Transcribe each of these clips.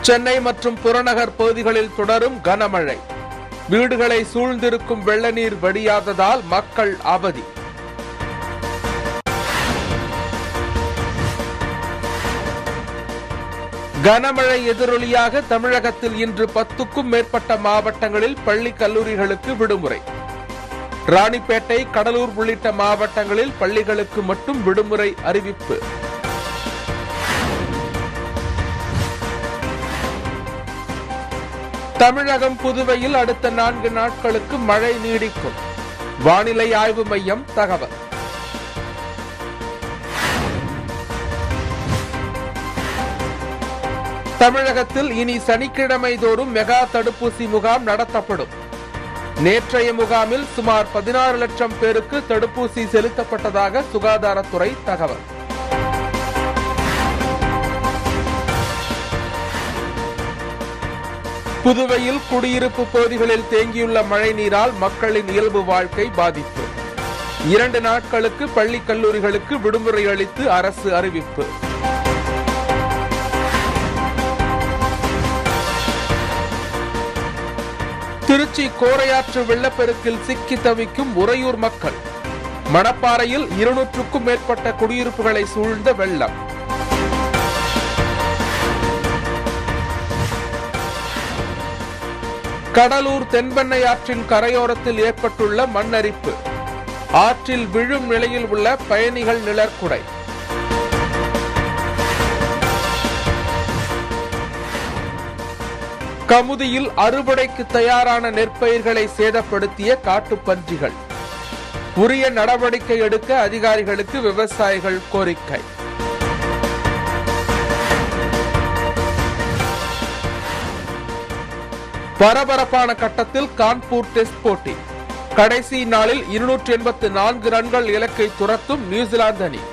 சென்னை மற்றும் புறநகர் பகுதிகளில் தொடரும் கனமழை வீடுகளை சூழ்ந்திருக்கும் வெள்ள நீர் வடியாததால் மக்கள் அவதி கனமழை எதிரொலியாக தமிழகத்தில் இன்று பத்துக்கும் மேற்பட்ட மாவட்டங்களில் பள்ளி கல்லூரிகளுக்கு விடுமுறை ராணிப்பேட்டை கடலூர் உள்ளிட்ட மாவட்டங்களில் பள்ளிகளுக்கு மட்டும் விடுமுறை அறிவிப்பு தமிழகம் புதுவையில் அடுத்த நான்கு நாட்களுக்கு மழை நீடிக்கும் வானிலை ஆய்வு மையம் தகவல் தமிழகத்தில் இனி சனிக்கிழமை தோறும் மெகா தடுப்பூசி முகாம் நடத்தப்படும் நேற்றைய முகாமில் சுமார் பதினாறு லட்சம் பேருக்கு தடுப்பூசி செலுத்தப்பட்டதாக சுகாதாரத்துறை தகவல் புதுவையில் குடியிருப்பு பகுதிகளில் தேங்கியுள்ள மழைநீரால் மக்களின் இயல்பு வாழ்க்கை பாதிப்பு இரண்டு நாட்களுக்கு பள்ளி கல்லூரிகளுக்கு விடுமுறை அளித்து அரசு அறிவிப்பு திருச்சி கோரையாற்று வெள்ளப்பெருக்கில் சிக்கி தவிக்கும் உறையூர் மக்கள் மணப்பாறையில் இருநூற்றுக்கும் மேற்பட்ட குடியிருப்புகளை சூழ்ந்த வெள்ளம் கடலூர் தென்பெண்ணை ஆற்றின் கரையோரத்தில் ஏற்பட்டுள்ள மண்ணரிப்பு ஆற்றில் விழும் நிலையில் உள்ள பயணிகள் நிழற்குடை கமுதியில் அறுவடைக்கு தயாரான நெற்பயிர்களை சேதப்படுத்திய காட்டுப்பன்றிகள் உரிய நடவடிக்கை எடுக்க அதிகாரிகளுக்கு விவசாயிகள் கோரிக்கை பரபரப்பான கட்டத்தில் கான்பூர் டெஸ்ட் போட்டி கடைசி நாளில் இருநூற்றி எண்பத்து நான்கு ரன்கள் இலக்கை துரத்தும் நியூசிலாந்து அணி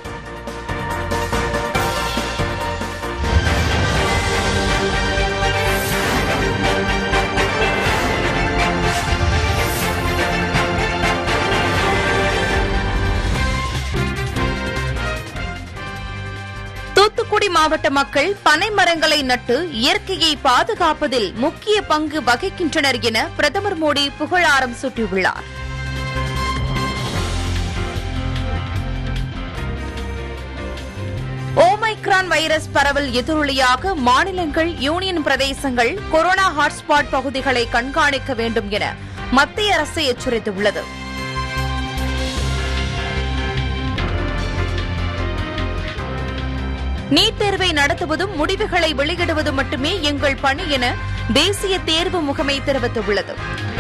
தூத்துக்குடி மாவட்ட மக்கள் பனை மரங்களை நட்டு இயற்கையை பாதுகாப்பதில் முக்கிய பங்கு வகிக்கின்றனர் என பிரதமர் மோடி புகழாரம் சூட்டியுள்ளார் ஓமைக்ரான் வைரஸ் பரவல் எதிரொலியாக மாநிலங்கள் யூனியன் பிரதேசங்கள் கொரோனா ஹாட்ஸ்பாட் பகுதிகளை கண்காணிக்க வேண்டும் என மத்திய அரசு எச்சரித்துள்ளது நீட் தேர்வை நடத்துவதும் முடிவுகளை வெளியிடுவதும் மட்டுமே எங்கள் பணி என தேசிய தேர்வு முகமை தெரிவித்துள்ளது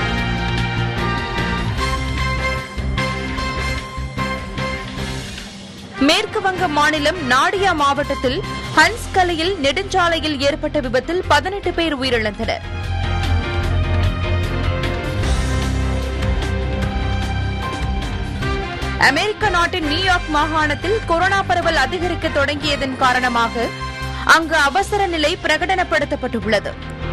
மேற்கு வங்க மாநிலம் நாடியா மாவட்டத்தில் ஹன்ஸ்கலையில் நெடுஞ்சாலையில் ஏற்பட்ட விபத்தில் பதினெட்டு பேர் உயிரிழந்தனர் அமெரிக்க நாட்டின் நியூயார்க் மாகாணத்தில் கொரோனா பரவல் அதிகரிக்க தொடங்கியதன் காரணமாக அங்கு அவசர நிலை பிரகடனப்படுத்தப்பட்டுள்ளது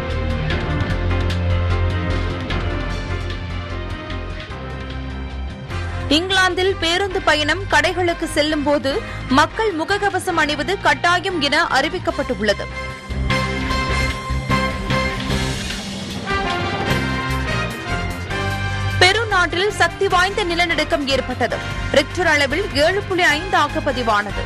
இங்கிலாந்தில் பேருந்து பயணம் கடைகளுக்கு செல்லும் போது மக்கள் முகக்கவசம் அணிவது கட்டாயம் என அறிவிக்கப்பட்டுள்ளது பெரு நாட்டில் சக்தி வாய்ந்த நிலநடுக்கம் ஏற்பட்டது ரிக்டர் அளவில் ஏழு புள்ளி ஐந்து ஆக பதிவானது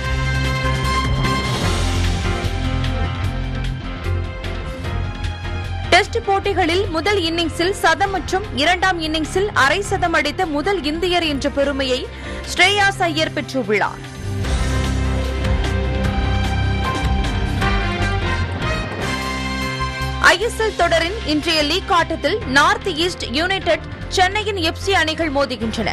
டெஸ்ட் போட்டிகளில் முதல் இன்னிங்ஸில் சதம் மற்றும் இரண்டாம் இன்னிங்ஸில் அரை சதம் அடித்த முதல் இந்தியர் என்ற பெருமையை ஸ்ரேயாஸ் ஐயர் பெற்றுள்ளார் ஐஎஸ்எல் தொடரின் இன்றைய லீக் ஆட்டத்தில் North East United Chennaiyin FC அணிகள் மோதுகின்றன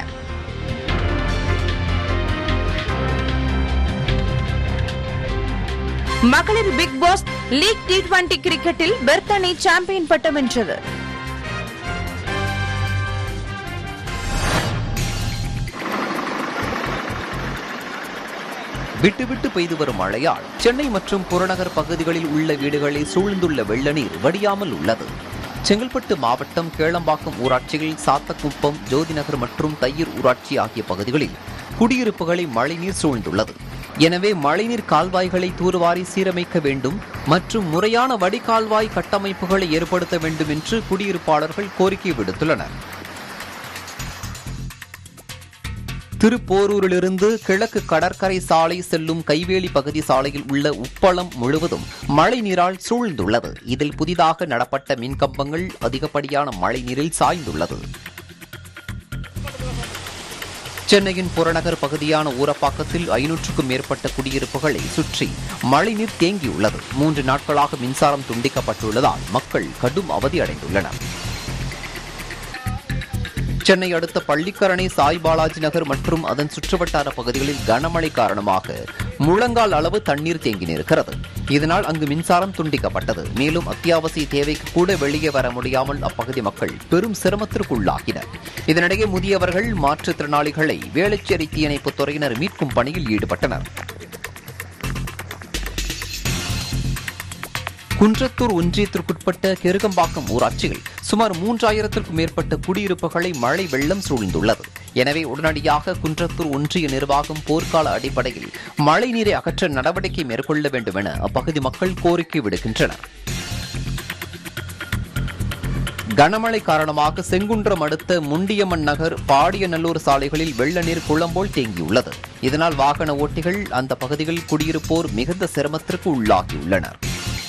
மகளிர் Big Bash League T twenty கிரிக்கெட்டில் பெர்த் அணி சாம்பியன் பட்டம் வென்றது விட்டுவிட்டு பெய்து வரும் மழையால் சென்னை மற்றும் புறநகர் பகுதிகளில் உள்ள வீடுகளை சூழ்ந்துள்ள வெள்ள நீர் வடியாமல் உள்ளது செங்கல்பட்டு மாவட்டம் கேளம்பாக்கம் ஊராட்சியில் சாத்தக்குப்பம் ஜோதிநகர் மற்றும் தையூர் ஊராட்சி ஆகிய பகுதிகளில் குடியிருப்புகளை மழைநீர் சூழ்ந்துள்ளது எனவே மழைநீர் கால்வாய்களை தூர்வாரி சீரமைக்க வேண்டும் மற்றும் முறையான வடிகால்வாய் கட்டமைப்புகளை ஏற்படுத்த வேண்டும் என்று குடியிருப்பாளர்கள் கோரிக்கை விடுத்துள்ளனர் திருப்போரூரிலிருந்து கிழக்கு கடற்கரை சாலை செல்லும் கைவேலி பகுதி சாலையில் உள்ள உப்பளம் முழுவதும் மழை நீரால் சூழ்ந்துள்ளது இதில் புதிதாக நடப்பட்ட மின்கம்பங்கள் அதிகப்படியான மழை நீரில் சாய்ந்துள்ளது சென்னையின் புறநகர் பகுதியான ஊரப்பாக்கத்தில் ஐநூற்றுக்கும் மேற்பட்ட குடியிருப்புகளை சுற்றி மழைநீர் தேங்கியுள்ளது மூன்று நாட்களாக மின்சாரம் துண்டிக்கப்பட்டுள்ளதால் மக்கள் கடும் அவதி அடைந்துள்ளனர் சென்னை அடுத்த பள்ளிக்கரணை சாய் பாலாஜி நகர் மற்றும் அதன் சுற்றுவட்டார பகுதிகளில் கனமழை காரணமாக முழங்கால் அளவு தண்ணீர் தேங்கி நிற்கிறது இதனால் அங்கு மின்சாரம் துண்டிக்கப்பட்டது மேலும் அத்தியாவசிய தேவைக்கு கூட வெளியே வர முடியாமல் அப்பகுதி மக்கள் பெரும் சிரமத்திற்குள்ளாகினர் இதனிடையே முதியவர்கள் மாற்றுத்திறனாளிகளை வேளச்சேரி தீயணைப்புத் துறையினர் மீட்கும் பணியில் ஈடுபட்டனர் குன்றத்தூர் ஒன்றியத்திற்குட்பட்ட கெருகம்பாக்கம் ஊராட்சியில் சுமார் மூன்றாயிரத்திற்கும் மேற்பட்ட குடியிருப்புகளை மழை வெள்ளம் சூழ்ந்துள்ளது எனவே உடனடியாக குன்றத்தூர் ஒன்றிய நிர்வாகம் போர்க்கால அடிப்படையில் மழை நீரை அகற்ற நடவடிக்கை மேற்கொள்ள வேண்டும் என அப்பகுதி மக்கள் கோரிக்கை விடுக்கின்றனர் கனமழை காரணமாக செங்குன்றம் அடுத்த முண்டியம்மன் நகர் பாடியநல்லூர் சாலைகளில் வெள்ள நீர் குளம்போல் தேங்கியுள்ளது இதனால் வாகன ஓட்டிகள் அந்த பகுதியில் குடியிருப்போர் மிகுந்த சிரமத்திற்கு உள்ளாகியுள்ளனர்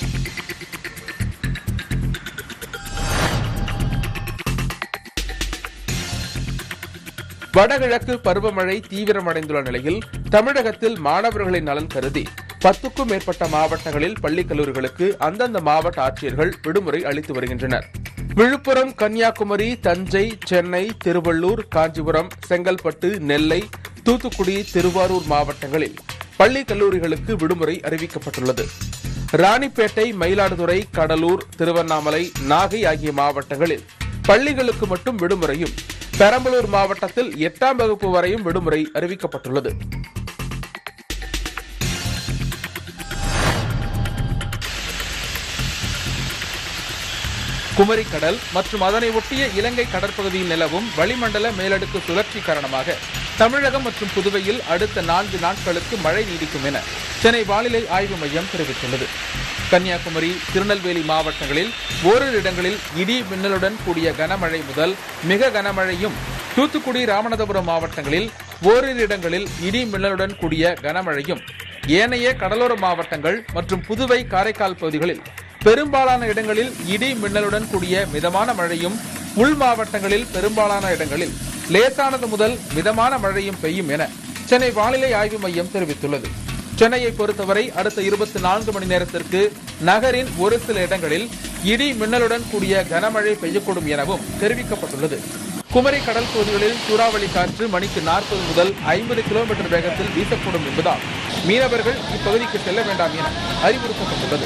வடகிழக்கு பருவமழை தீவிரமடைந்துள்ள நிலையில் தமிழகத்தில் மாணவர்களின் நலன் கருதி பத்துக்கும் மேற்பட்ட மாவட்டங்களில் பள்ளி கல்லூரிகளுக்கு அந்தந்த மாவட்ட ஆட்சியர்கள் விடுமுறை அளித்து வருகின்றனர் விழுப்புரம் கன்னியாகுமரி தஞ்சை சென்னை திருவள்ளூர் காஞ்சிபுரம் செங்கல்பட்டு நெல்லை தூத்துக்குடி திருவாரூர் மாவட்டங்களில் பள்ளி கல்லூரிகளுக்கு விடுமுறை அறிவிக்கப்பட்டுள்ளது ராணிப்பேட்டை மயிலாடுதுறை கடலூர் திருவண்ணாமலை நாகை ஆகிய மாவட்டங்களில் பள்ளிகளுக்கு மட்டும் விடுமுறையும் பெரம்பலூர் மாவட்டத்தில் எட்டாம் வகுப்பு வரையும் விடுமுறை அறிவிக்கப்பட்டுள்ளது குமரி கடல் மற்றும் அதனை ஒட்டிய இலங்கை கடற்பகுதியில் நிலவும் வளிமண்டல மேலடுக்கு சுழற்சி காரணமாக தமிழகம் மற்றும் புதுவையில் அடுத்த நான்கு நாட்களுக்கு மழை நீடிக்கும் என சென்னை வானிலை ஆய்வு மையம் தெரிவித்துள்ளது கன்னியாகுமரி திருநெல்வேலி மாவட்டங்களில் ஓரிரு இடங்களில் இடி மின்னலுடன் கூடிய கனமழை முதல் மிக கனமழையும் தூத்துக்குடி ராமநாதபுரம் மாவட்டங்களில் ஓரிரு இடங்களில் இடி மின்னலுடன் கூடிய கனமழையும் ஏனைய கடலோர மாவட்டங்கள் மற்றும் புதுவை காரைக்கால் பகுதிகளில் பெரும்பாலான இடங்களில் இடி மின்னலுடன் கூடிய மிதமான மழையும் உள் மாவட்டங்களில் பெரும்பாலான இடங்களில் லேசானது முதல் மிதமான மழையும் பெய்யும் என சென்னை வானிலை ஆய்வு மையம் தெரிவித்துள்ளது சென்னையை பொறுத்தவரை அடுத்த இருபத்தி நான்கு மணி நேரத்திற்கு நகரின் ஒரு சில இடங்களில் இடி மின்னலுடன் கூடிய கனமழை பெய்யக்கூடும் எனவும் தெரிவிக்கப்பட்டுள்ளது குமரி கடல் பகுதிகளில் சூறாவளி காற்று மணிக்கு நாற்பது முதல் ஐம்பது கிலோமீட்டர் வேகத்தில் வீசக்கூடும் என்பதால் மீனவர்கள் இப்பகுதிக்கு செல்ல வேண்டாம் என அறிவுறுத்தப்பட்டுள்ளது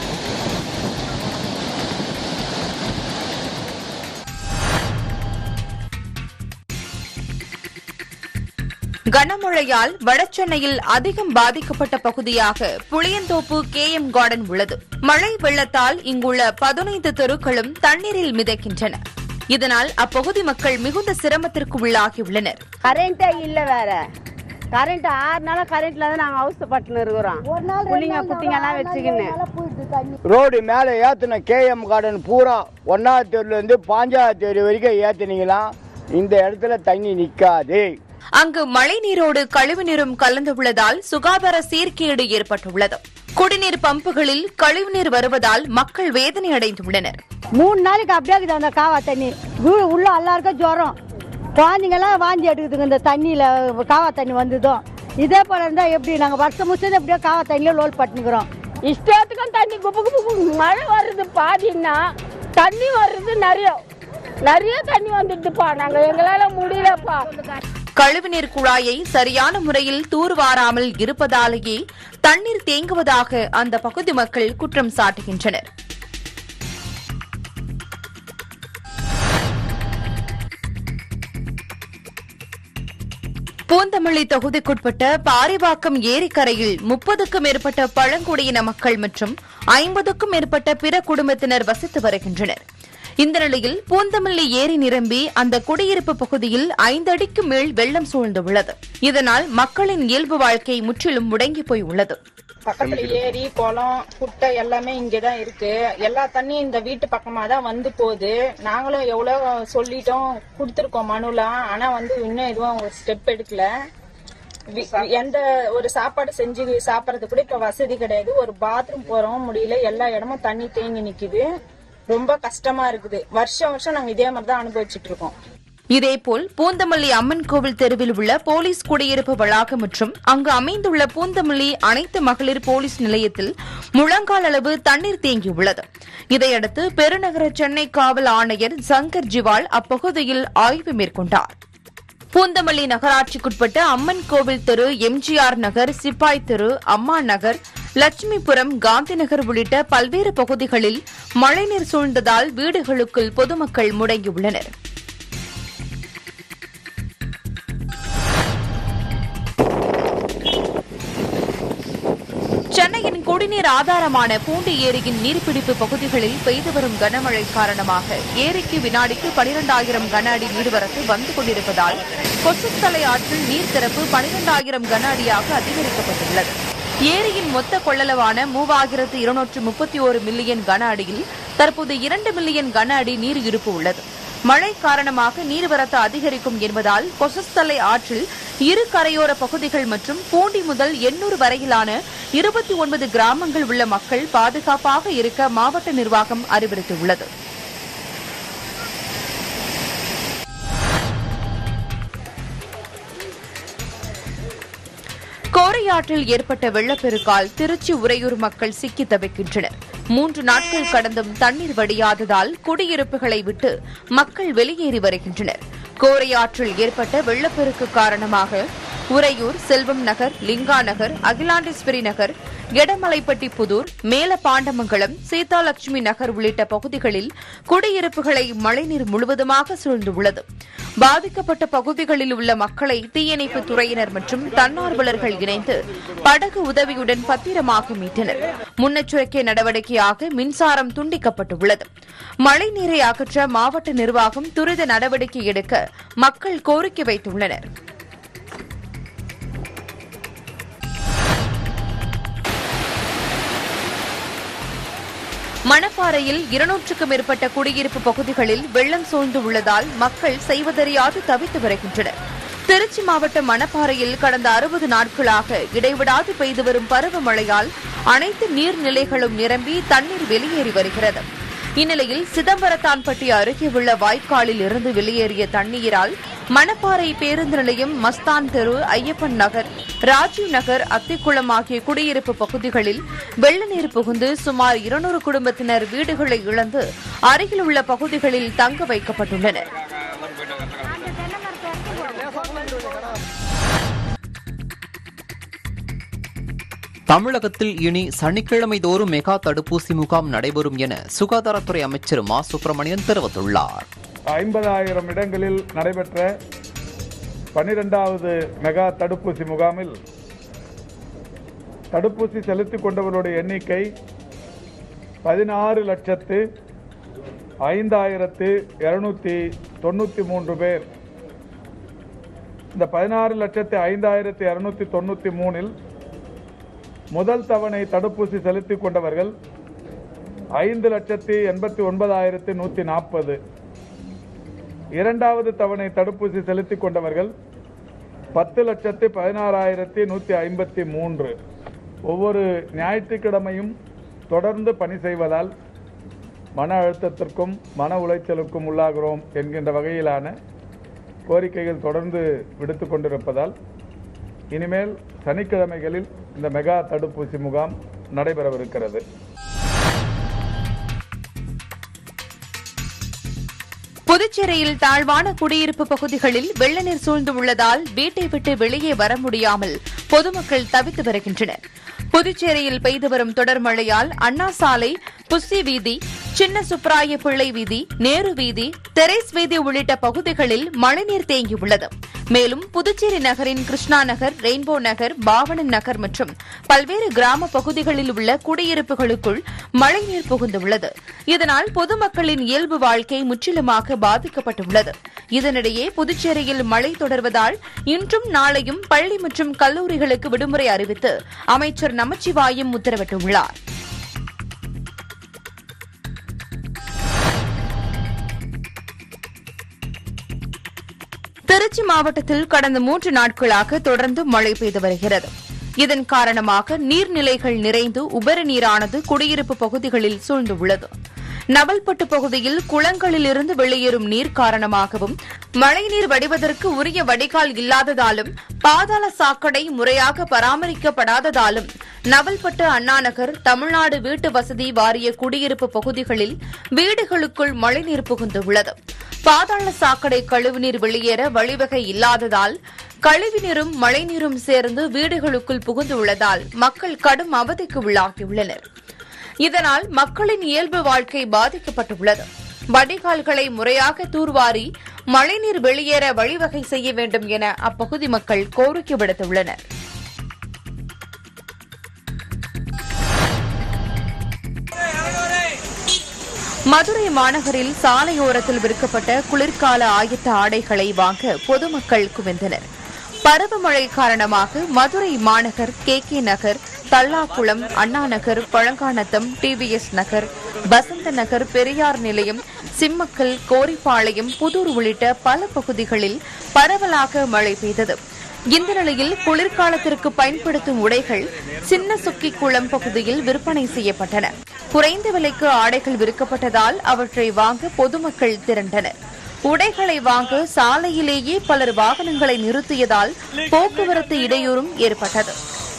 கனமழையால் வடசென்னையில் அதிகம் பாதிக்கப்பட்ட பகுதியாக புளியந்தோப்பு கே எம் கார்டன் உள்ளது மழை வெள்ளத்தால் இங்குள்ள பதினைந்து தெருக்களும் தண்ணீரில் மிதக்கின்றன இதனால் அப்பகுதி மக்கள் மிகுந்த சிரமத்திற்கு உள்ளாகியுள்ளனர் கரண்டே இல்ல வேற கரண்ட் ஆறு நாளா கரண்ட்ல தான் நாங்க அவசரப்பட்டுன்னு இருக்கிறோம் புள்ளிங்க குட்டிங்க எல்லாம் வச்சுக்கின்னு ரோடு மேலே ஏற்றின கேஎம் கார்டன் பூரா ஒன்றாவது தெருலேருந்து பாஞ்சாவது தெரு வரைக்கும் ஏற்றுனீங்களாம் இந்த இடத்துல தண்ணி நிற்காது அங்கு மழைநீரோடு கழிவுநீரும் கலந்துள்ளதால் சுகாதார சீர்கேடு ஏற்பட்டுள்ளது குடிநீர் பம்புகளில் கழிவுநீர் வருவதால் மக்கள் வேதனை அடைந்துள்ளனர் மூணு நாளைக்கு அப்படியே இருக்குது அந்த காவா தண்ணி வீ- உள்ள எல்லாருக்கும் ஜுரம் குழந்தைங்கெல்லாம் வாந்தி எடுக்குதுங்க இந்த தண்ணியில காவா தண்ணி வந்ததும் இதே போல இருந்தா எப்படி நாங்க வருஷம் முழுசது எப்படியோ காவா தண்ணியில லோல் பட்டுக்கிறோம் இஷ்டத்துக்கும் தண்ணி குப்பு குப்பு குப்பு மழை வருது பாதின்னா தண்ணி வருது நிறைய நிறைய தண்ணி வந்துடுதுப்பா நாங்க எங்களால முடியலப்பா கழிவுநீர் குழாயை சரியான முறையில் தூர்வாராமல் இருப்பதாலேயே தண்ணீர் தேங்குவதாக அந்த பகுதி மக்கள் குற்றம் சாட்டுகின்றனர் பூந்தமல்லி தொகுதிக்குட்பட்ட பாரிவாக்கம் ஏரிக்கரையில் முப்பதுக்கும் மேற்பட்ட பழங்குடியின மக்கள் மற்றும் ஐம்பதுக்கும் மேற்பட்ட பிற குடும்பத்தினர் வசித்து வருகின்றனர் இந்த நிலையில் பூந்தமல்லி ஏரி நிரம்பி அந்த குடியிருப்பு பகுதியில் ஐந்து அடிக்கு மேல் வெள்ளம் சூழ்ந்துள்ளது இதனால் மக்களின் இயல்பு வாழ்க்கை முற்றிலும் முடங்கி போய் உள்ளது பக்கத்துல ஏரி குளம் குட்டை எல்லாமே இங்கதான் இருக்கு எல்லா தண்ணியும் இந்த வீட்டு பக்கமா தான் வந்து போகுது நாங்களும் எவ்வளவு சொல்லிட்டோம் கொடுத்துருக்கோம் மனுலாம் ஆனா வந்து இன்னும் எதுவும் ஒரு ஸ்டெப் எடுக்கல வி- எந்த ஒரு சாப்பாடு செஞ்சு சாப்பிடறது கூட இப்ப வசதி கிடையாது ஒரு பாத்ரூம் போறோம் முடியல எல்லா இடமும் தண்ணி தேங்கி நிக்குது ரொம்ப கஷ்டமா இருக்குது வருஷம் வருஷம் நாங்க இதே மாதிரி தான் அனுபவிச்சுட்டு இருக்கோம் இதேபோல் பூந்தமல்லி அம்மன் கோவில் தெருவில் உள்ள போலீஸ் குடியிருப்பு வளாகம் மற்றும் அங்கு அமைந்துள்ள பூந்தமல்லி அனைத்து மகளிர் போலீஸ் நிலையத்தில் முழங்கால் அளவு தண்ணீர் தேங்கியுள்ளது இதையடுத்து பெருநகர சென்னை காவல் ஆணையர் சங்கர் ஜிவால் அப்பகுதியில் ஆய்வு மேற்கொண்டார் பூந்தமல்லி நகராட்சிக்குட்பட்ட அம்மன் கோவில் தெரு எம்ஜிஆர் நகர் சிப்பாய் தெரு அம்மா நகர் லட்சுமிபுரம் காந்தி நகர் உள்ளிட்ட பல்வேறு பகுதிகளில் மழைநீர் சூழ்ந்ததால் வீடுகளுக்குள் பொதுமக்கள் முடங்கியுள்ளனர் சென்னையின் குடிநீர் ஆதாரமான பூண்டி ஏரியின் நீர்பிடிப்பு பகுதிகளில் பெய்து வரும் கனமழை காரணமாக ஏரிக்கு வினாடிக்கு பனிரெண்டாயிரம் கன அடி நீர்வரத்து வந்து கொண்டிருப்பதால் கொசுத்தலை ஆற்றில் நீர் திறப்பு பனிரெண்டாயிரம் கன அடியாக அதிகரிக்கப்பட்டுள்ளது ஏரியின் மொத்த கொள்ளளவான மூவாயிரத்து இருநூற்று முப்பத்தி ஒரு மில்லியன் கன அடியில் தற்போது இரண்டு மில்லியன் கன அடி நீர் இருப்பு உள்ளது மழை காரணமாக நீர்வரத்து அதிகரிக்கும் என்பதால் கொசஸ்தலை ஆற்றில் இரு கரையோர பகுதிகள் மற்றும் பூண்டி முதல் எண்ணூறு வரையிலான இருபத்தி ஒன்பது கிராமங்கள் உள்ள மக்கள் பாதுகாப்பாக இருக்க மாவட்ட நிர்வாகம் அறிவுறுத்தியுள்ளது கோரையாற்றில் ஏற்பட்ட வெள்ளப்பெருக்கால் திருச்சி உறையூர் மக்கள் சிக்கி தவிக்கின்றனர் மூன்று நாட்கள் கடந்தும் தண்ணீர் வடியாததால் குடியிருப்புகளை விட்டு மக்கள் வெளியேறி வருகின்றனர் கோரையாற்றில் ஏற்பட்ட வெள்ளப்பெருக்கு காரணமாக உறையூர் செல்வம் நகர் லிங்கா நகர் அகிலாண்டேஸ்வரி நகர் எடமலைப்பட்டி புதூர் மேலபாண்டமங்கலம் சீதாலட்சுமி நகர் உள்ளிட்ட பகுதிகளில் குடியிருப்புகளை மழைநீர் முழுவதுமாக சூழ்ந்துள்ளது பாதிக்கப்பட்ட பகுதிகளில் உள்ள மக்களை தீயணைப்புத் துறையினர் மற்றும் தன்னார்வலர்கள் இணைந்து படகு உதவியுடன் பத்திரமாக மீட்டனர் முன்னெச்சரிக்கை நடவடிக்கையாக மின்சாரம் துண்டிக்கப்பட்டுள்ளது மழைநீரை அகற்ற மாவட்ட நிர்வாகம் துரித நடவடிக்கை எடுக்க மக்கள் கோரிக்கை வைத்துள்ளனர் மணப்பாறையில் இருநூற்றுக்கும் மேற்பட்ட குடியிருப்பு பகுதிகளில் வெள்ளம் சூழ்ந்து உள்ளதால் மக்கள் செய்வதறியாது தவித்து வருகின்றனர் திருச்சி மாவட்டம் மணப்பாறையில் கடந்த அறுபது நாட்களாக இடைவிடாது பெய்து வரும் பருவமழையால் அனைத்து நீர்நிலைகளும் நிரம்பி தண்ணீர் வெளியேறி வருகிறது இந்நிலையில் சிதம்பரத்தான்பட்டி அருகே உள்ள வாய்க்காலில் இருந்து வெளியேறிய தண்ணீரால் மணப்பாறை பேருந்து நிலையம் மஸ்தான் தெரு ஐயப்பன் நகர் ராஜீவ் நகர் அத்திக்குளம் ஆகிய குடியிருப்பு பகுதிகளில் வெள்ள நீர் புகுந்து சுமார் இருநூறு குடும்பத்தினர் வீடுகளை இழந்து அருகில் உள்ள பகுதிகளில் தங்க வைக்கப்பட்டுள்ளனர் தமிழகத்தில் இனி சனிக்கிழமை தோறும் மெகா தடுப்பூசி முகாம் நடைபெறும் என சுகாதாரத்துறை அமைச்சர் மா சுப்பிரமணியன் தெரிவித்துள்ளார் ஐம்பதாயிரம் இடங்களில் நடைபெற்ற பன்னிரெண்டாவது மெகா தடுப்பூசி முகாமில் தடுப்பூசி செலுத்திக் கொண்டவர்களுடைய எண்ணிக்கை பதினாறு லட்சத்து ஐந்தாயிரத்து இருநூத்தி தொண்ணூற்றி மூன்று பேர் இந்த பதினாறு லட்சத்து ஐந்தாயிரத்து இருநூத்தி தொண்ணூற்றி மூணில் முதல் தவணை தடுப்பூசி செலுத்திக் கொண்டவர்கள் ஐந்து லட்சத்தி எண்பத்தி ஒன்பதாயிரத்து நூற்றி நாற்பது இரண்டாவது தவணை தடுப்பூசி செலுத்திக் கொண்டவர்கள் பத்து லட்சத்து பதினாறாயிரத்தி நூற்றி ஐம்பத்தி மூன்று ஒவ்வொரு ஞாயிற்றுக்கிழமையும் தொடர்ந்து பணி செய்வதால் மன அழுத்தத்திற்கும் மன உளைச்சலுக்கும் உள்ளாகிறோம் என்கின்ற வகையிலான கோரிக்கைகள் தொடர்ந்து விடுத்து கொண்டிருப்பதால் இனிமேல் சனிக்கிழமைகளில் இந்த மெகா தடுப்பூசி முகாம் நடைபெறவிருக்கிறது புதுச்சேரியில் தாழ்வான குடியிருப்பு பகுதிகளில் வெள்ள நீர் சூழ்ந்து உள்ளதால் வீட்டை விட்டு வெளியே வர முடியாமல் பொதுமக்கள் தவித்து வருகின்றனர் புதுச்சேரியில் பெய்து வரும் தொடர் மழையால் அண்ணா சாலை புஸ்ஸி வீதி சின்ன சுப்ராய பிள்ளை வீதி நேரு வீதி தெரேஸ் வீதி உள்ளிட்ட பகுதிகளில் மழைநீர் தேங்கியுள்ளது மேலும் புதுச்சேரி நகரின் கிருஷ்ணா நகர் ரெயின்போ நகர் பாவனன் நகர் மற்றும் பல்வேறு கிராம பகுதிகளில் உள்ள குடியிருப்புகளுக்குள் மழைநீர் புகுந்துள்ளது இதனால் பொதுமக்களின் இயல்பு வாழ்க்கை முற்றிலுமாக பாதிக்கப்பட்டுள்ளது இதனிடையே புதுச்சேரியில் மழை தொடர்வதால் இன்றும் நாளையும் பள்ளி மற்றும் கல்லூரிகளுக்கு விடுமுறை அறிவித்து அமைச்சர் நமச்சிவாயம் உத்தரவிட்டுள்ளார் திருச்சி மாவட்டத்தில் கடந்த மூன்று நாட்களாக தொடர்ந்து மழை பெய்து வருகிறது இதன் காரணமாக நீர்நிலைகள் நிறைந்து உபரி நீரானது குடியிருப்பு பகுதிகளில் சூழ்ந்துள்ளது நவல்பட்டு பகுதியில் குளங்களிலிருந்து வெளியேறும் நீர் காரணமாகவும் மழைநீர் வடிவதற்கு உரிய வடிகால் இல்லாததாலும் பாதாள சாக்கடை முறையாக பராமரிக்கப்படாததாலும் நவல்பட்டு அண்ணாநகர் தமிழ்நாடு வீட்டு வசதி வாரிய குடியிருப்பு பகுதிகளில் வீடுகளுக்குள் மழைநீர் புகுந்துள்ளது பாதாள சாக்கடை கழிவுநீர் வெளியேற வழிவகை இல்லாததால் கழிவுநீரும் மழைநீரும் சேர்ந்து வீடுகளுக்குள் புகுந்துள்ளதால் மக்கள் கடும் அவதிக்கு உள்ளாகியுள்ளனர் இதனால் மக்களின் இயல்பு வாழ்க்கை பாதிக்கப்பட்டுள்ளது வடிகால்களை முறையாக தூர்வாரி மழைநீர் வெளியேற வழிவகை செய்ய வேண்டும் என அப்பகுதி மக்கள் கோரிக்கை விடுத்துள்ளனர் மதுரை மாநகரில் சாலையோரத்தில் விற்கப்பட்ட குளிர்கால ஆயத்த ஆடைகளை வாங்க பொதுமக்கள் குவிந்தனர் பருவமழை காரணமாக மதுரை மாநகர் K K Nagar Tallakulam Anna Nagar Palanganatham TVS Nagar Vasantha Nagar Periyar நிலையம் சிம்மக்கல் கோரிப்பாளையம் புதூர் உள்ளிட்ட பல பகுதிகளில் பரவலாக மழை பெய்தது இந்த நிலையில் குளிர்காலத்திற்கு பயன்படுத்தும் உடைகள் சின்ன சுக்கி குளம் பகுதியில் விற்பனை செய்யப்பட்டன குறைந்த விலைக்கு ஆடைகள் விற்கப்பட்டதால் அவற்றை வாங்க பொதுமக்கள் திரண்டனர் உடைகளை வாங்க சாலையிலேயே பலர் வாகனங்களை நிறுத்தியதால் போக்குவரத்து இடையூறும் ஏற்பட்டது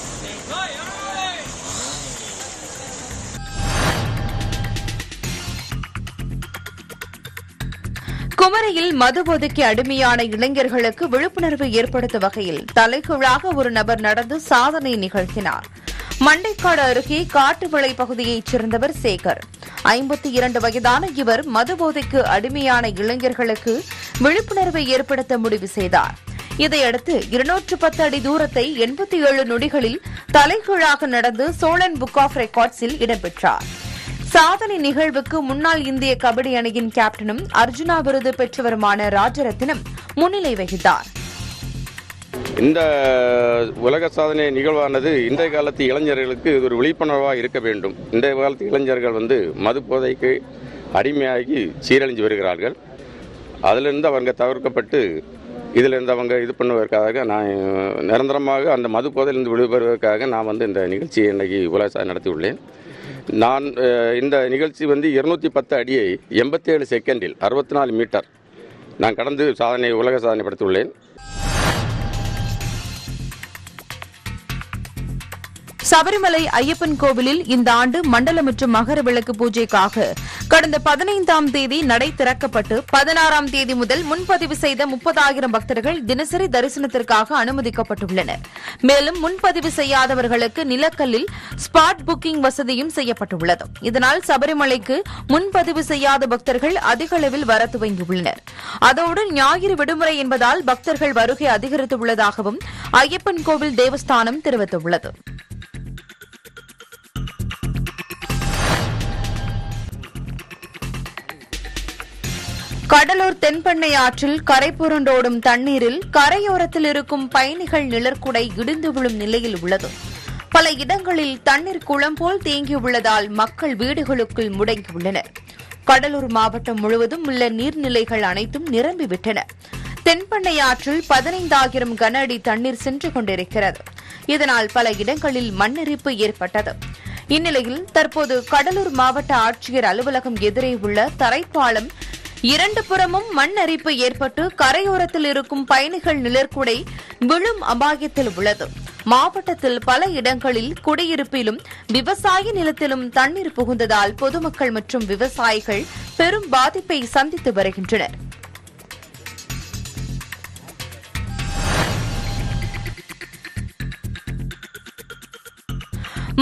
குமரியில் மது போதைக்கு அடிமையான இளைஞர்களுக்கு விழிப்புணர்வு ஏற்படுத்தும் வகையில் தலைகீழாக ஒரு நபர் நடந்து சாதனை நிகழ்த்தினார் மண்டைக்காடு அருகே காட்டுவிளை பகுதியைச் சேர்ந்தவர் சேகர் ஐம்பத்தி இரண்டு வயதான இவர் மது போதைக்கு அடிமையான இளைஞர்களுக்கு விழிப்புணர்வை ஏற்படுத்த முடிவு செய்தார் இதையடுத்து இருநூற்று பத்து அடி தூரத்தை எண்பத்தி ஏழு நொடிகளில் தலைகீழாக நடந்து சோழன் புக் ஆஃப் ரெக்கார்ட்ஸில் இடம்பெற்றார் சாதனை நிகழ்வுக்கு முன்னாள் இந்திய கபடி அணியின் கேப்டனும் அர்ஜுனா விருது பெற்றவருமான ராஜரத்தினம் முன்னிலை வகித்தார் இந்த உலக சாதனை நிகழ்வானது இன்றைய காலத்து இளைஞர்களுக்கு இது ஒரு விழிப்புணர்வாக இருக்க வேண்டும் இன்றைய காலத்து இளைஞர்கள் வந்து மது போதைக்கு அடிமையாகி சீரழிஞ்சு வருகிறார்கள் அதிலிருந்து அவங்க தவிர்க்கப்பட்டு இதிலிருந்து அவங்க இது பண்ணுவதற்காக நான் நிரந்தரமாக அந்த மது போதையிலிருந்து விடுபடுவதற்காக நான் வந்து இந்த நிகழ்ச்சியை இன்றைக்கி உலக சாதனை நடத்தியுள்ளேன் நான் அஹ், இந்த நிகழ்ச்சி வந்து இருநூத்தி பத்து அடியை எண்பத்தேழு செகண்டில் அறுபத்தி நாலு மீட்டர் நான் கடந்து சாதனை உலக சாதனை படுத்தியுள்ளேன் சபரிமலை ஐயப்பன் கோவிலில் இந்த ஆண்டு மண்டல மற்றும் மகர விளக்கு பூஜைக்காக கடந்த பதினைந்தாம் தேதி நடை திறக்கப்பட்டு பதினாறாம் தேதி முதல் முன்பதிவு செய்த முப்பதாயிரம் பக்தர்கள் தினசரி தரிசனத்திற்காக அனுமதிக்கப்பட்டுள்ளனர் மேலும் முன்பதிவு செய்யாதவர்களுக்கு நிலக்கல்லில் ஸ்பாட் புக்கிங் வசதியும் செய்யப்பட்டுள்ளது இதனால் சபரிமலைக்கு முன்பதிவு செய்யாத பக்தர்கள் அதிக அளவில் வர துவங்கியுள்ளனர் அதோடு ஞாயிறு விடுமுறை என்பதால் பக்தர்கள் வருகை அதிகரித்துள்ளதாகவும் ஐயப்பன் கோவில் தேவஸ்தானம் தெரிவித்துள்ளது கடலூர் தென்பெண்ணை ஆற்றில் கரை புரண்டோடும் தண்ணீரில் கரையோரத்தில் இருக்கும் பயணிகள் நிழற்குடை இடிந்து விழும் நிலையில் உள்ளது பல இடங்களில் தண்ணீர் குளம் போல் தேங்கியுள்ளதால் மக்கள் வீடுகளுக்குள் முடங்கியுள்ளனர் கடலூர் மாவட்டம் முழுவதும் உள்ள நீர்நிலைகள் அனைத்தும் நிரம்பிவிட்டன தென்பெண்ணை ஆற்றில் பதினைந்தாயிரம் கன அடி தண்ணீர் சென்று கொண்டிருக்கிறது இதனால் பல இடங்களில் மண்ணெரிப்பு ஏற்பட்டது இந்நிலையில் தற்போது கடலூர் மாவட்ட ஆட்சியர் அலுவலகம் எதிரே உள்ள தரைப்பாலம் இரண்டு புறமும் மண் அரிப்பு ஏற்பட்டு கரையோரத்தில் இருக்கும் பயணிகள் நிழற்குடை விழும் அபாயத்தில் உள்ளது மாவட்டத்தில் பல இடங்களில் குடியிருப்பிலும் விவசாய நிலத்திலும் தண்ணீர் புகுந்ததால் பொதுமக்கள் மற்றும் விவசாயிகள் பெரும் பாதிப்பை சந்தித்து வருகின்றனர்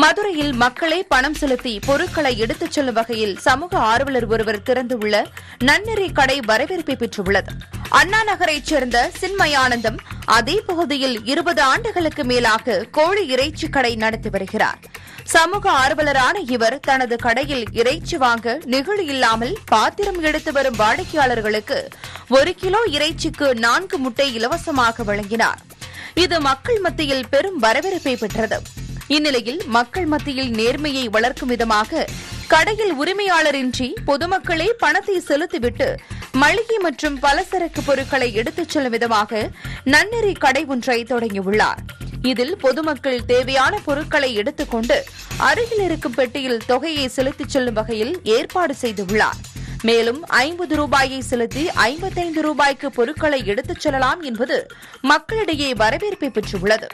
மதுரையில் மக்களை பணம் செலுத்தி பொருட்களை எடுத்துச் செல்லும் வகையில் சமூக ஆர்வலர் ஒருவர் திறந்துள்ள நன்னெறி கடை வரவேற்பை பெற்றுள்ளது அண்ணா நகரைச் சேர்ந்த சின்மயானந்தம் அதே பகுதியில் இருபது ஆண்டுகளுக்கு மேலாக கோழி இறைச்சி கடை நடத்தி வருகிறார் சமூக ஆர்வலரான இவர் தனது கடையில் இறைச்சி வாங்க நெகிழி இல்லாமல் பாத்திரம் எடுத்து வரும் வாடிக்கையாளர்களுக்கு ஒரு கிலோ இறைச்சிக்கு நான்கு முட்டை இலவசமாக வழங்கினார் இது மக்கள் மத்தியில் பெரும் வரவேற்பை பெற்றது இந்நிலையில் மக்கள் மத்தியில் நேர்மையை வளர்க்கும் விதமாக கடையில் உரிமையாளரின்றி பொதுமக்களே பணத்தை செலுத்திவிட்டு மளிகை மற்றும் பலசரக்கு பொருட்களை எடுத்துச் செல்லும் விதமாக நன்னெறி கடை ஒன்றை தொடங்கியுள்ளார் இதில் பொதுமக்கள் தேவையான பொருட்களை எடுத்துக்கொண்டு அருகில் இருக்கும் பெட்டியில் தொகையை செலுத்திச் செல்லும் வகையில் ஏற்பாடு செய்துள்ளார் மேலும் ஐம்பது ரூபாயை செலுத்தி ஐம்பத்தைந்து ரூபாய்க்கு பொருட்களை எடுத்துச் செல்லலாம் என்பது மக்களிடையே வரவேற்பை பெற்றுள்ளது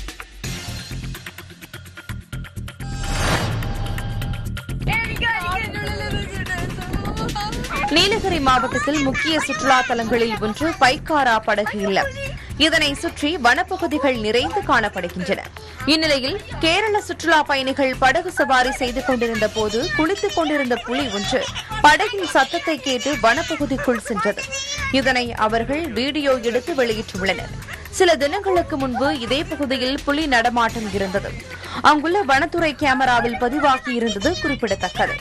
நீலகிரி மாவட்டத்தில் முக்கிய சுற்றுலா தலங்களில் ஒன்று பைக்காரா படகு இல்லம் இதனை சுற்றி வனப்பகுதிகள் நிறைந்து காணப்படுகின்றன இந்நிலையில் கேரள சுற்றுலா பயணிகள் படகு சவாரி செய்து கொண்டிருந்த போது குளித்துக் கொண்டிருந்த புலி ஒன்று படகின் சத்தத்தை கேட்டு வனப்பகுதிக்குள் சென்றது இதனை அவர்கள் வீடியோ எடுத்து வெளியிட்டுள்ளனர் சில தினங்களுக்கு முன்பு இதே பகுதியில் புலி நடமாட்டம் இருந்தது அங்குள்ள வனத்துறை கேமராவில் பதிவாகி இருந்தது குறிப்பிடத்தக்கது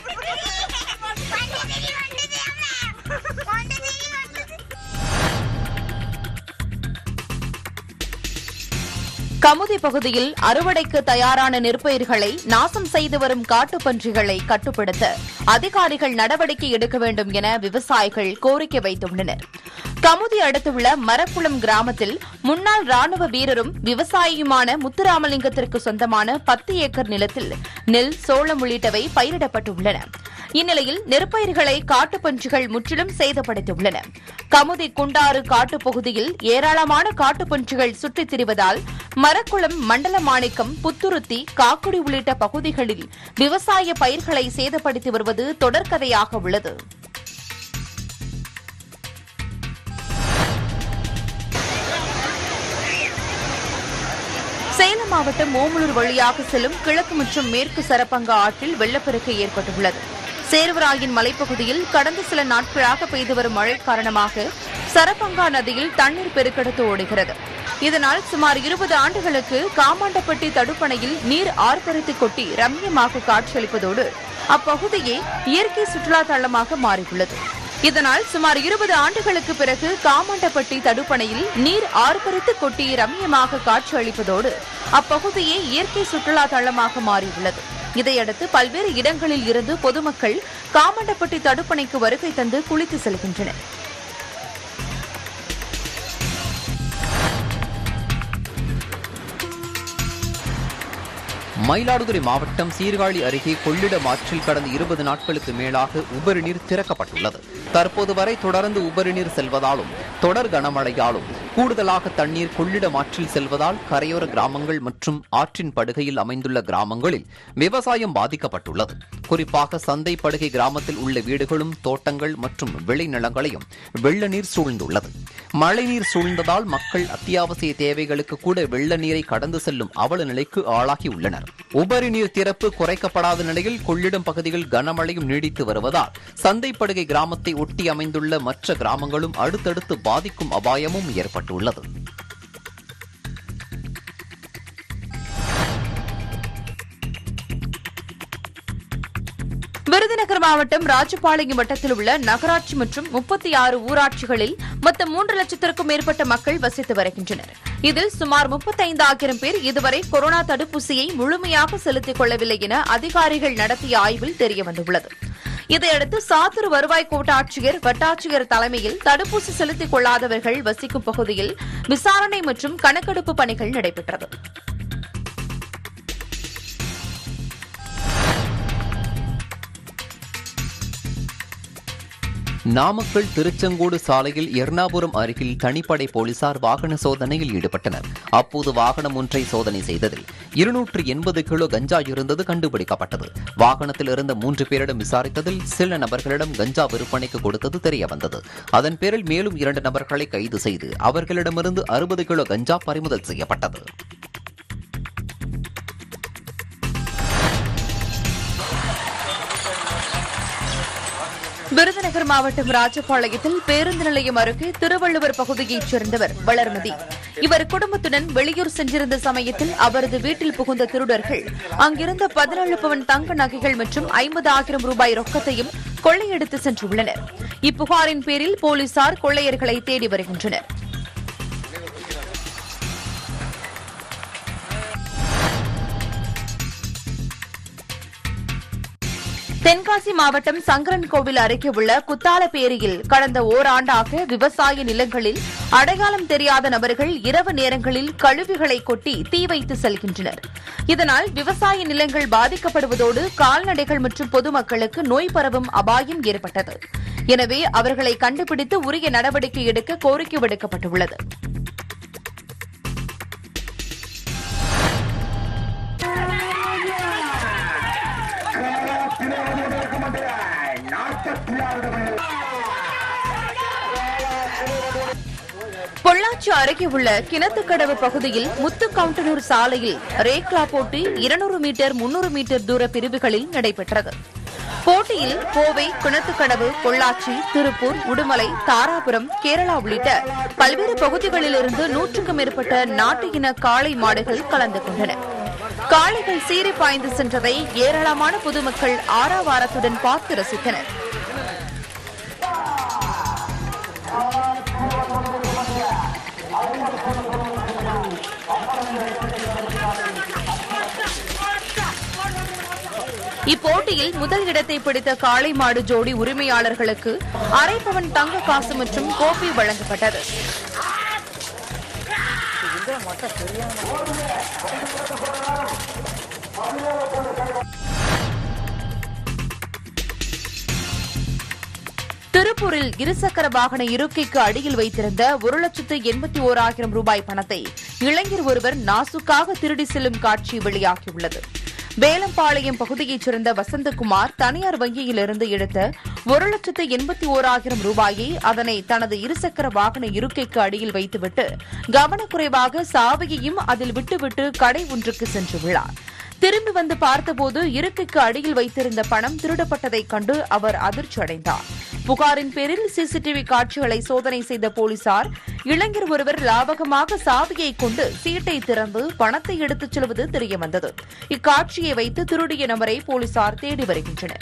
கமுதி பகுதியில் அறுவடைக்கு தயாரான நெற்பயிர்களை நாசம் செய்து வரும் காட்டுப்பன்றிகளை கட்டுப்படுத்த அதிகாரிகள் நடவடிக்கை எடுக்க வேண்டும் என விவசாயிகள் கோரிக்கை வைத்துள்ளனர் கமுதி அடுத்துள்ள மரக்குளம் கிராமத்தில் முன்னாள் ராணுவ வீரரும் விவசாயியுமான முத்துராமலிங்கத்திற்கு சொந்தமான பத்து ஏக்கர் நிலத்தில் நெல் சோளம் உள்ளிட்டவை பயிரிடப்பட்டுள்ளன இந்நிலையில் நெற்பயிர்களை காட்டுப்பன்றிகள் முற்றிலும் சேதப்படுத்தியுள்ளன கமுதி குண்டாறு காட்டுப் பகுதியில் ஏராளமான காட்டுப்பன்றிகள் சுற்றித் திரிவதால் மரக்குளம் மண்டல மாணிக்கம் புத்துருத்தி காக்குடி உள்ளிட்ட பகுதிகளில் விவசாய பயிர்களை சேதப்படுத்தி வருவது தொடர்கதையாக உள்ளது சேலம் மாவட்டம் ஓமலூர் வழியாக செல்லும் கிழக்கு மற்றும் மேற்கு சரப்பங்க ஆற்றில் வெள்ளப்பெருக்கு ஏற்பட்டுள்ளது சேர்வராயன் மலைப்பகுதியில் கடந்த சில நாட்களாக பெய்து வரும் மழை காரணமாக சரப்பங்கா நதியில் தண்ணீர் பெருக்கெடுத்து ஓடுகிறது இதனால் சுமார் இருபது ஆண்டுகளுக்கு காமாண்டப்பட்டி தடுப்பணையில் நீர் ஆர்ப்பரித்து கொட்டி ரம்யமாக காட்சியளிப்பதோடு அப்பகுதியே இயற்கை சுற்றுலா தளமாக மாறியுள்ளது இதனால் சுமார் இருபது ஆண்டுகளுக்கு பிறகு காமாண்டப்பட்டி தடுப்பணையில் நீர் ஆர்ப்பரித்து கொட்டி ரம்யமாக காட்சியளிப்பதோடு அப்பகுதியே இயற்கை சுற்றுலா தளமாக மாறியுள்ளது இதையடுத்து பல்வேறு இடங்களில் இருந்து பொதுமக்கள் காமண்டப்பட்டி தடுப்பணைக்கு வருகை தந்து குளித்து செல்கின்றனர் மயிலாடுதுறை மாவட்டம் சீர்காழி அருகே கொள்ளிடம் ஆற்றில் கடந்த இருபது நாட்களுக்கு மேலாக உபரி நீர் திறக்கப்பட்டுள்ளது தற்போது வரை தொடர்ந்து உபரி நீர் செல்வதாலும் தொடர் கனமழையாலும் கூடுதலாக தண்ணீர் கொள்ளிடம் ஆற்றில் செல்வதால் கரையோர கிராமங்கள் மற்றும் ஆற்றின் படுகையில் அமைந்துள்ள கிராமங்களில் விவசாயம் பாதிக்கப்பட்டுள்ளது குறிப்பாக சந்தை படுகை கிராமத்தில் உள்ள வீடுகளும் தோட்டங்கள் மற்றும் விளைநிலங்களையும் வெள்ள நீர் சூழ்ந்துள்ளது மழைநீர் சூழ்ந்ததால் மக்கள் அத்தியாவசிய தேவைகளுக்கு கூட வெள்ள நீரை கடந்து செல்லும் அவல நிலைக்கு ஆளாகியுள்ளனர் உபரி நீர் திறப்பு குறைக்கப்படாத நிலையில் கொள்ளிடம் பகுதியில் கனமழையும் நீடித்து வருவதால் சந்தைப்படுகை கிராமத்தை ஒட்டி அமைந்துள்ள மற்ற கிராமங்களும் அடுத்தடுத்து பாதிக்கும் அபாயமும் ஏற்பட்டுள்ளது விருதுநகர் மாவட்டம் ராஜபாளையம் வட்டத்தில் உள்ள நகராட்சி மற்றும் முப்பத்தி ஆறு ஊராட்சிகளில் மொத்தம் மூன்று லட்சத்திற்கும் மேற்பட்ட மக்கள் வசித்து வருகின்றனர் இதில் சுமார் முப்பத்தைந்தாயிரம் பேர் இதுவரை கொரோனா தடுப்பூசியை முழுமையாக செலுத்திக் கொள்ளவில்லை என அதிகாரிகள் நடத்திய ஆய்வில் தெரியவந்துள்ளது இதையடுத்து சாத்தூர் வருவாய் கோட்டாட்சியர் வட்டாட்சியர் தலைமையில் தடுப்பூசி செலுத்திக் கொள்ளாதவர்கள் வசிக்கும் பகுதியில் விசாரணை மற்றும் கணக்கெடுப்பு பணிகள் நடைபெற்றது நாமக்கல் திருச்செங்கோடு சாலையில் எர்ணாபுரம் அருகில் தனிப்படை போலீசார் வாகன சோதனையில் ஈடுபட்டனர் அப்போது வாகனம் ஒன்றை சோதனை செய்ததில் இருநூற்று எண்பது கிலோ கஞ்சா இருந்தது கண்டுபிடிக்கப்பட்டது வாகனத்தில் இருந்த மூன்று பேரிடம் விசாரித்ததில் சில நபர்களிடம் கஞ்சா விற்பனைக்கு கொடுத்தது தெரியவந்தது அதன் பேரில் மேலும் இரண்டு நபர்களை கைது செய்து அவர்களிடமிருந்து அறுபது கிலோ கஞ்சா பறிமுதல் செய்யப்பட்டது விருதுநகர் மாவட்டம் ராஜபாளையத்தில் பேருந்து நிலையம் அருகே திருவள்ளுவர் பகுதியைச் சேர்ந்தவர் வளர்மதி இவர் குடும்பத்துடன் வெளியூர் சென்றிருந்த சமயத்தில் அவரது வீட்டில் புகுந்த திருடர்கள் அங்கிருந்த பதினேழு பவன் தங்க நகைகள் மற்றும் ஐம்பது ஆயிரம் ரூபாய் ரொக்கத்தையும் கொள்ளையடித்து சென்றுள்ளனர் இப்புகாரின் பேரில் போலீசார் கொள்ளையர்களை தேடி வருகின்றனர் தென்காசி மாவட்டம் சங்கரன் கோவில் அருகே உள்ள குத்தாலப்பேரியில் கடந்த ஓராண்டாக விவசாய நிலங்களில் அடையாளம் தெரியாத நபர்கள் இரவு நேரங்களில் கழிவுகளை கொட்டி தீ வைத்து செல்கின்றனர் இதனால் விவசாய நிலங்கள் பாதிக்கப்படுவதோடு கால்நடைகள் மற்றும் பொதுமக்களுக்கு நோய் பரவும் அபாயம் ஏற்பட்டது எனவே அவர்களை கண்டுபிடித்து உரிய நடவடிக்கை எடுக்க கோரிக்கை விடுக்கப்பட்டுள்ளது பொள்ளாச்சி அருகே உள்ள கிணத்துக்கடவு பகுதியில் முத்துக்கவுண்டனூர் சாலையில் ரேக்லா போட்டி இருநூறு மீட்டர் முன்னூறு மீட்டர் தூர பிரிவுகளில் நடைபெற்றது போட்டியில் கோவை கிணத்துக்கடவு பொள்ளாச்சி திருப்பூர் உடுமலை தாராபுரம் கேரளா உள்ளிட்ட பல்வேறு பகுதிகளிலிருந்து நூற்றுக்கும் மேற்பட்ட நாட்டு இன காளை மாடுகள் கலந்து கொண்டன காளைகள் சீறி பாய்ந்து சென்றதை ஏராளமான பொதுமக்கள் ஆறாவாரத்துடன் பார்த்து ரசித்தனர் இப்போட்டியில் முதல் இடத்தை பிடித்த காளை மாடு ஜோடி உரிமையாளர்களுக்கு அரை பவன் தங்க காசு மற்றும் கோப்பை வழங்கப்பட்டது திருப்பூரில் இருசக்கர வாகன இருக்கைக்கு அடியில் வைத்திருந்த ஒரு லட்சத்து எண்பத்தி ஓராயிரம் ரூபாய் பணத்தை இளைஞர் ஒருவர் நாசுக்காக திருடி செல்லும் காட்சி வெளியாகியுள்ளது வேலம்பாளையம் பகுதியைச் சேர்ந்த வசந்தகுமார் தனியார் வங்கியிலிருந்து எடுத்த ஒரு லட்சத்து எண்பத்தி ஓராயிரம் ரூபாயை அதனை தனது இருசக்கர வாகன இருக்கைக்கு அடியில் வைத்துவிட்டு கவனக்குறைவாக சாவியையும் அதில் விட்டுவிட்டு கடை ஒன்றுக்கு சென்றுள்ளார் திரும்பி வந்து பார்த்தபோது இருக்கைக்கு அடியில் வைத்திருந்த பணம் திருடப்பட்டதைக் கண்டு அவர் அதிர்ச்சி அடைந்தார் புகாரின் பேரில் சிசிடிவி காட்சிகளை சோதனை செய்த போலீசார் இளைஞர் ஒருவர் லாபகமாக சாவியை கொண்டு சீட்டை திறந்து பணத்தை எடுத்துச் செல்வது தெரியவந்தது இக்காட்சியை வைத்து திருடிய நபரை போலீசார் தேடி வருகின்றனர்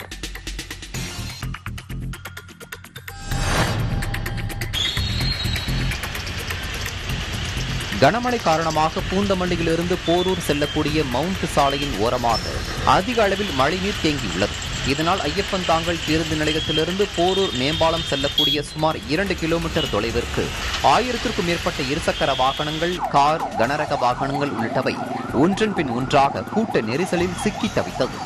கனமழை காரணமாக பூந்தமல்லியிலிருந்து போரூர் செல்லக்கூடிய மவுண்ட் சாலையின் ஓரமாக அதிக அளவில் மழைநீர் தேங்கியுள்ளது இதனால் ஐயப்பன் தாங்கல் பேருந்து நிலையத்திலிருந்து போரூர் மேம்பாலம் செல்லக்கூடிய சுமார் இரண்டு கிலோமீட்டர் தொலைவிற்கு ஆயிரத்திற்கும் மேற்பட்ட இருசக்கர வாகனங்கள் கார் கனரக வாகனங்கள் உள்ளிட்டவை ஒன்றன் பின் ஒன்றாக கூட்ட நெரிசலில் சிக்கி தவித்தது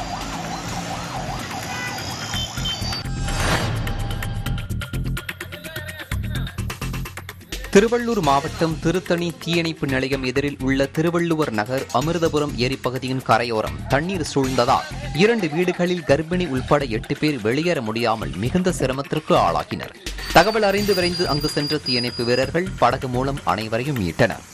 திருவள்ளூர் மாவட்டம் திருத்தணி தீயணைப்பு நிலையம் எதிரில் உள்ள திருவள்ளுவர் நகர் அமிர்தபுரம் ஏரி பகுதியின் கரையோரம் தண்ணீர் சூழ்ந்ததால் இரண்டு வீடுகளில் கர்ப்பிணி உள்பட எட்டு பேர் வெளியேற முடியாமல் மிகுந்த சிரமத்திற்கு ஆளாகினர் தகவல் அறிந்து விரைந்து அங்கு சென்ற தீயணைப்பு வீரர்கள் படகு மூலம் அனைவரையும் மீட்டனர்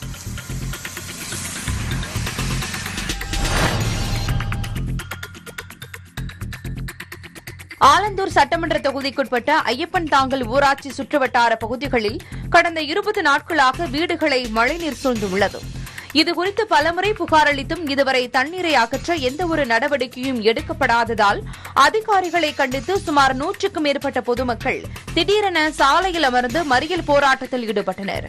ஆலந்தூர் சட்டமன்ற தொகுதிக்குட்பட்ட ஐயப்பன் தாங்கல் ஊராட்சி சுற்றுவட்டார பகுதிகளில் கடந்த இருபது நாட்களாக வீடுகளை மழைநீர் சூழ்ந்துள்ளது இதுகுறித்து பலமுறை புகார் அளித்தும் இதுவரை தண்ணீரை அகற்ற எந்தவொரு நடவடிக்கையும் எடுக்கப்படாததால் அதிகாரிகளை கண்டித்து சுமார் நூற்றுக்கும் மேற்பட்ட பொதுமக்கள் திடீரென சாலையில் அமர்ந்து மறியல் போராட்டத்தில் ஈடுபட்டனர்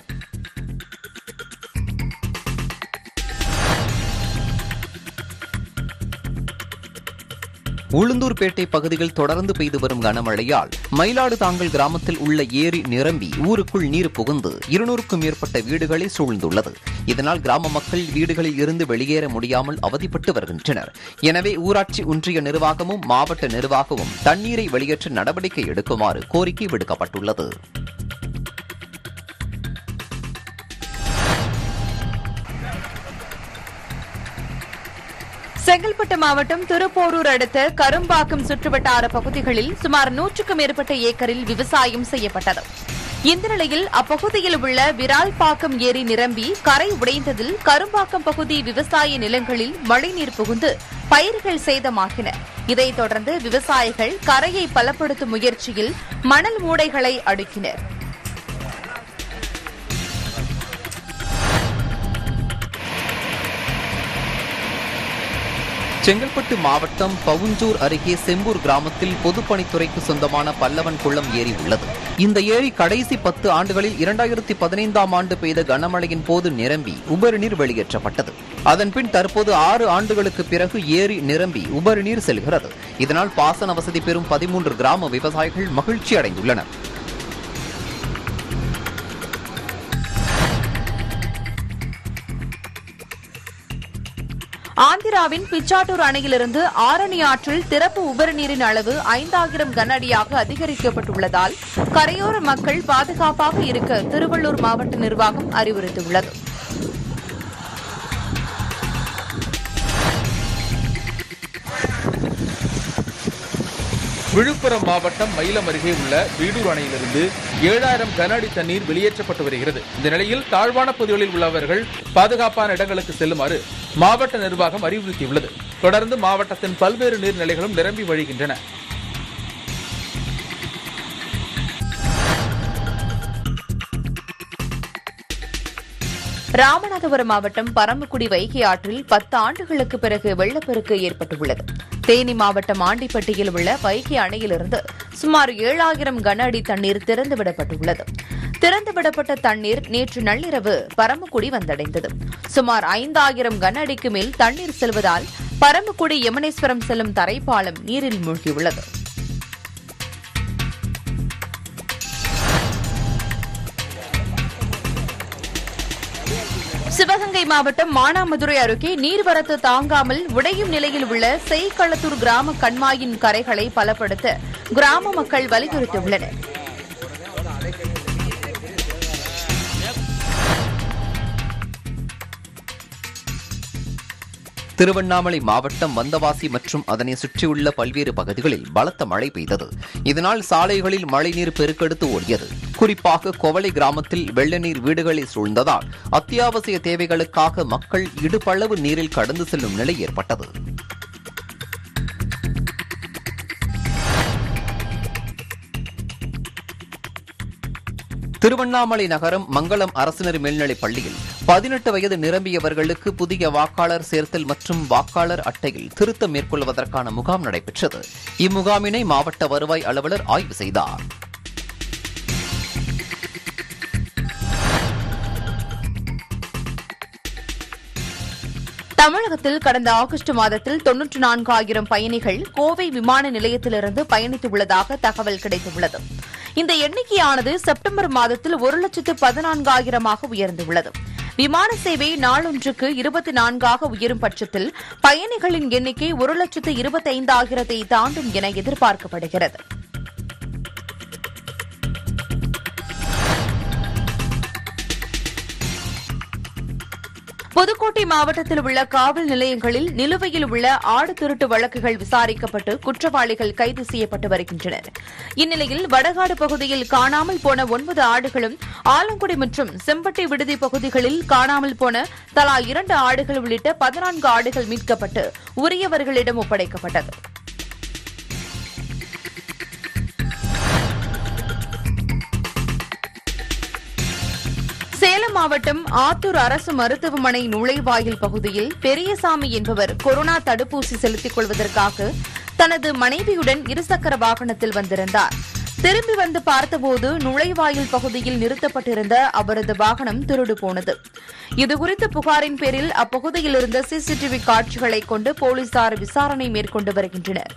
உளுந்தூர்பேட்டை பகுதியில் தொடர்ந்து பெய்து வரும் கனமழையால் மயிலாடு தாங்கல் கிராமத்தில் உள்ள ஏரி நிரம்பி ஊருக்குள் நீர் புகுந்து இருநூறுக்கும் மேற்பட்ட வீடுகளை சூழ்ந்துள்ளது இதனால் கிராம மக்கள் வீடுகளில் இருந்து வெளியேற முடியாமல் அவதிப்பட்டு வருகின்றனர் எனவே ஊராட்சி ஒன்றிய நிர்வாகமும் மாவட்ட நிர்வாகமும் தண்ணீரை வெளியேற்ற நடவடிக்கை எடுக்குமாறு கோரிக்கை விடுக்கப்பட்டுள்ளது செங்கல்பட்டு மாவட்டம் திருப்போரூர் அடுத்த கரும்பாக்கம் சுற்றுவட்டார பகுதிகளில் சுமார் நூற்றுக்கும் மேற்பட்ட ஏக்கரில் விவசாயம் செய்யப்பட்டது இந்த நிலையில் அப்பகுதியில் உள்ள விரால்பாக்கம் ஏரி நிரம்பி கரை உடைந்ததில் கரும்பாக்கம் பகுதி விவசாய நிலங்களில் மழைநீர் புகுந்து பயிர்கள் சேதமாகின இதைத் தொடர்ந்து விவசாயிகள் கரையை பலப்படுத்தும் முயற்சியில் மணல் மூடைகளை அடுக்கினர் செங்கல்பட்டு மாவட்டம் பவுஞ்சூர் அருகே செம்பூர் கிராமத்தில் பொதுப்பணித்துறைக்கு சொந்தமான பல்லவன் குளம் ஏரி உள்ளது இந்த ஏரி கடைசி பத்து ஆண்டுகளில் இரண்டாயிரத்தி பதினைந்தாம் ஆண்டு பெய்த கனமழையின் போது நிரம்பி உபரிநீர் வெளியேற்றப்பட்டது அதன்பின் தற்போது ஆறு ஆண்டுகளுக்கு பிறகு ஏரி நிரம்பி உபரிநீர் செல்கிறது இதனால் பாசன வசதி பெறும் பதிமூன்று கிராம விவசாயிகள் மகிழ்ச்சி அடைந்துள்ளனர் ஆந்திராவின் பிச்சாட்டூர் அணையிலிருந்து ஆரணி ஆற்றில் திறப்பு உபரிநீரின் அளவு ஐந்தாயிரம் கன அடியாக அதிகரிக்கப்பட்டுள்ளதால் கரையோர மக்கள் பாதுகாப்பாக இருக்க திருவள்ளூர் மாவட்ட நிர்வாகம் அறிவுறுத்தியுள்ளது விழுப்புரம் மாவட்டம் மயிலம் அருகே உள்ள வீடூர் அணையிலிருந்து ஏழாயிரம் கன அடி தண்ணீர் வெளியேற்றப்பட்டு வருகிறது இந்த நிலையில் தாழ்வான பகுதிகளில் உள்ளவர்கள் பாதுகாப்பான இடங்களுக்கு செல்லுமாறு மாவட்ட நிர்வாகம் அறிவுறுத்தியுள்ளது தொடர்ந்து மாவட்டத்தின் பல்வேறு நீர்நிலைகளும் நிரம்பி வழிகின்றன ராமநாதபுரம் மாவட்டம் பரமக்குடி வைகை ஆற்றில் பத்து ஆண்டுகளுக்கு பிறகு வெள்ளப்பெருக்கு ஏற்பட்டுள்ளது தேனி மாவட்டம் ஆண்டிப்பட்டியில் உள்ள வைகை அணையிலிருந்து சுமார் ஏழாயிரம் கன அடி தண்ணீர் திறந்துவிடப்பட்டுள்ளது திறந்துவிடப்பட்ட தண்ணீர் நேற்று நள்ளிரவு பரமக்குடி வந்தடைந்தது சுமார் ஐந்தாயிரம் கன அடிக்கு மேல் தண்ணீர் செல்வதால் பரமக்குடி யமனேஸ்வரம் செல்லும் தரைப்பாலம் நீரில் மூழ்கியுள்ளது சிவகங்கை மாவட்டம் மானாமதுரை அருகே நீர்வரத்து தாங்காமல் உடையும் நிலையில் உள்ள செய்களத்தூர் கிராம கண்மாயின் கரைகளை பலப்படுத்த கிராம மக்கள் வலியுறுத்தியுள்ளனர் திருவண்ணாமலை மாவட்டம் வந்தவாசி மற்றும் அதனை சுற்றியுள்ள பல்வேறு பகுதிகளில் பலத்த மழை பெய்தது இதனால் சாலைகளில் மழைநீர் பெருக்கெடுத்து ஓடியது குறிப்பாக கொவளை கிராமத்தில் வெள்ள நீர் வீடுகளை சூழ்ந்ததால் அத்தியாவசிய தேவைகளுக்காக மக்கள் இடுப்பளவு நீரில் கடந்து செல்லும் நிலை ஏற்பட்டது திருவண்ணாமலை நகரம் மங்களம் அரசினர் மேல்நிலைப் பள்ளியில் பதினெட்டு வயது நிரம்பியவர்களுக்கு புதிய வாக்காளர் சேர்த்தல் மற்றும் வாக்காளர் அட்டையில் திருத்தம் மேற்கொள்வதற்கான முகாம் நடைபெற்றது இம்முகாமினை மாவட்ட வருவாய் அலுவலர் ஆய்வு செய்தார் தமிழகத்தில் கடந்த ஆகஸ்ட் மாதத்தில் தொன்னூற்று நான்காயிரம் பயணிகள் கோவை விமான நிலையத்திலிருந்து பயணித்துள்ளதாக தகவல் கிடைத்துள்ளது இந்த எண்ணிக்கையானது செப்டம்பர் மாதத்தில் ஒரு லட்சத்து பதினான்காயிரமாக உயர்ந்துள்ளது விமான சேவை நாளொன்றுக்கு இருபத்தி நான்காக உயரும் பட்சத்தில் பயணிகளின் எண்ணிக்கை ஒரு லட்சத்து இருபத்தைந்தாயிரத்தை தாண்டும் என எதிர்பார்க்கப்படுகிறது புதுக்கோட்டை மாவட்டத்தில் உள்ள காவல் நிலையங்களில் நிலுவையில் உள்ள ஆடு திருட்டு வழக்குகள் விசாரிக்கப்பட்டு குற்றவாளிகள் கைது செய்யப்பட்டு வருகின்றனர் இந்நிலையில் வடகாடு பகுதியில் காணாமல் போன ஒன்பது ஆடுகளும் ஆலங்குடி மற்றும் செம்பட்டி விடுதி பகுதிகளில் காணாமல் போன தலா இரண்டு ஆடுகள் உள்ளிட்ட பதினான்கு ஆடுகள் மீட்கப்பட்டு உரியவர்களிடம் ஒப்படைக்கப்பட்டது சேலம் மாவட்டம் ஆத்தூர் அரசு மருத்துவமனை நுழைவாயில் பகுதியில் பெரியசாமி என்பவர் கொரோனா தடுப்பூசி செலுத்திக் கொள்வதற்காக தனது மனைவியுடன் இருசக்கர வாகனத்தில் வந்திருந்தார் திரும்பி வந்து பார்த்தபோது நுழைவாயில் பகுதியில் நிறுத்தப்பட்டிருந்த அவரது வாகனம் திருடு போனது இதுகுறித்த புகாரின் பேரில் அப்பகுதியில் இருந்த சிசிடிவி காட்சிகளை கொண்டு போலீசார் விசாரணை மேற்கொண்டு வருகின்றனர்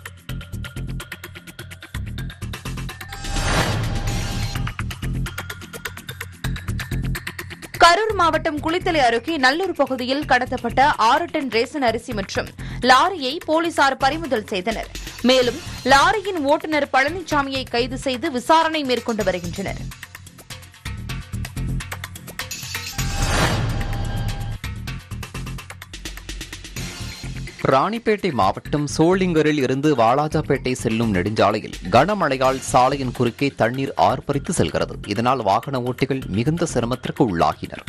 கரூர் மாவட்டம் குளித்தலை அருகே நல்லூர் பகுதியில் கடத்தப்பட்ட ஆறு டன் ரேசன் அரிசி மற்றும் லாரியை போலீசார் பறிமுதல் செய்தனர் மேலும் லாரியின் ஓட்டுநர் பழனிசாமியை கைது செய்து விசாரணை மேற்கொண்டு வருகின்றனர் ராணிப்பேட்டை மாவட்டம் சோளிங்கரில் இருந்து வாலாஜாபேட்டை செல்லும் நெடுஞ்சாலையில் கனமழையால் சாலையின் குறுக்கே தண்ணீர் ஆர்ப்பரித்து செல்கிறது இதனால் வாகன ஓட்டிகள் மிகுந்த சிரமத்திற்கு உள்ளாகினர்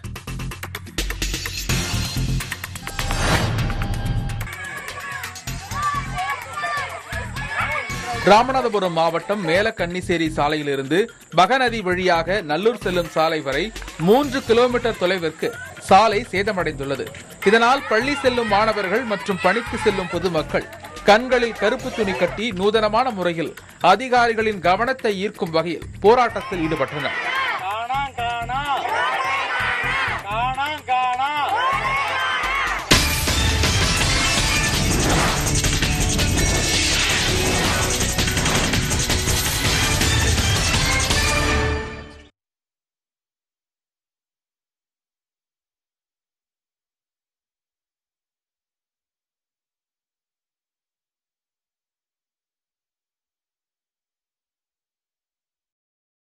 ராமநாதபுரம் மாவட்டம் மேலக்கன்னிசேரி சாலையிலிருந்து பகநதி வழியாக நல்லூர் செல்லும் சாலை வரை மூன்று கிலோமீட்டர் தொலைவிற்கு சாலை சேதமடைந்துள்ளது இதனால் பள்ளி செல்லும் மாணவர்கள் மற்றும் பணிக்கு செல்லும் பொதுமக்கள் கண்களில் கருப்பு துணி கட்டி நூதனமான முறையில் அதிகாரிகளின் கவனத்தை ஈர்க்கும் வகையில் போராட்டத்தில் ஈடுபட்டனர்